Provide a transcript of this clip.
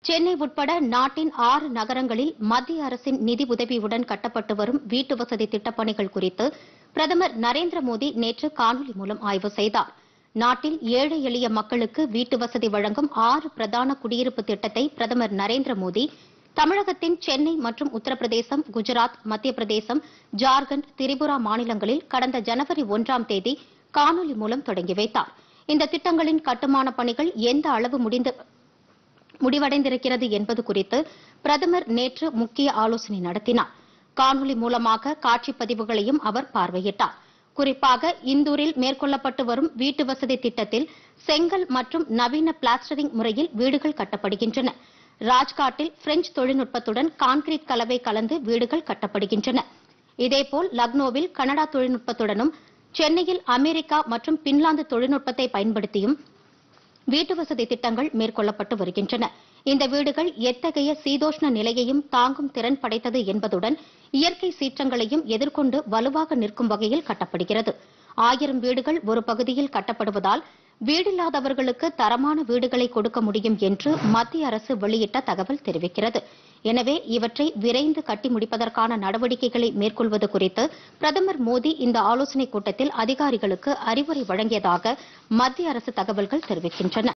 சென்னை உட்பட நாட்டின் ஆறு நகரங்களில் மத்திய அரசின் நிதி உதவியுடன் கட்டப்பட்டு வரும் வீட்டு வசதி திட்டப்பணிகள் குறித்து பிரதமர் நரேந்திர மோடி நேற்று காணொலி மூலம் ஆய்வு செய்தார் நாட்டில் ஏழை எளிய மக்களுக்கு வீட்டு வசதி வழங்கும் ஆறு பிரதான குடியிருப்பு திட்டத்தை பிரதமர் நரேந்திர மோடி தமிழகத்தின் சென்னை மற்றும் உத்தரப்பிரதேசம் குஜராத் மத்திய பிரதேசம் ஜார்க்கண்ட் திரிபுரா மாநிலங்களில் கடந்த ஜனவரி ஒன்றாம் தேதி காணொலி மூலம் தொடங்கி வைத்தார் இந்த திட்டங்களின் கட்டுமான பணிகள் எந்த அளவு முடிந்து முடிவடைந்திருக்கிறது என்பது குறித்து பிரதமர் நேற்று முக்கிய ஆலோசனை நடத்தினார் காணொலி மூலமாக காட்சிப் பதிவுகளையும் அவர் பார்வையிட்டார் குறிப்பாக இந்தூரில் மேற்கொள்ளப்பட்டு வரும் வீட்டு வசதி திட்டத்தில் செங்கல் மற்றும் நவீன பிளாஸ்டரிங் முறையில் வீடுகள் கட்டப்படுகின்றன ராஜ்காட்டில் பிரெஞ்சு தொழில்நுட்பத்துடன் கான்கிரீட் கலவை கலந்து வீடுகள் கட்டப்படுகின்றன இதேபோல் லக்னோவில் கனடா தொழில்நுட்பத்துடனும் சென்னையில் அமெரிக்கா மற்றும் பின்லாந்து தொழில்நுட்பத்தை பயன்படுத்தியும் வீட்டு வசதி திட்டங்கள் மேற்கொள்ளப்பட்டு வருகின்றன இந்த வீடுகள் எத்தகைய சீதோஷ்ண நிலையையும் தாங்கும் திறன் படைத்தது என்பதுடன் இயற்கை சீற்றங்களையும் எதிர்கொண்டு வலுவாக நிற்கும் வகையில் கட்டப்படுகிறது ஆயிரம் வீடுகள் ஒரு பகுதியில் கட்டப்படுவதால் வீடில்லாதவர்களுக்கு தரமான வீடுகளை கொடுக்க முடியும் என்று மத்திய அரசு வெளியிட்ட தகவல் தெரிவிக்கிறது எனவே இவற்றை விரைந்து கட்டி முடிப்பதற்கான நடவடிக்கைகளை மேற்கொள்வது குறித்து பிரதமர் மோடி இந்த ஆலோசனைக் கூட்டத்தில் அதிகாரிகளுக்கு அறிவுரை வழங்கியதாக மத்திய அரசு தகவல்கள் தெரிவிக்கின்றன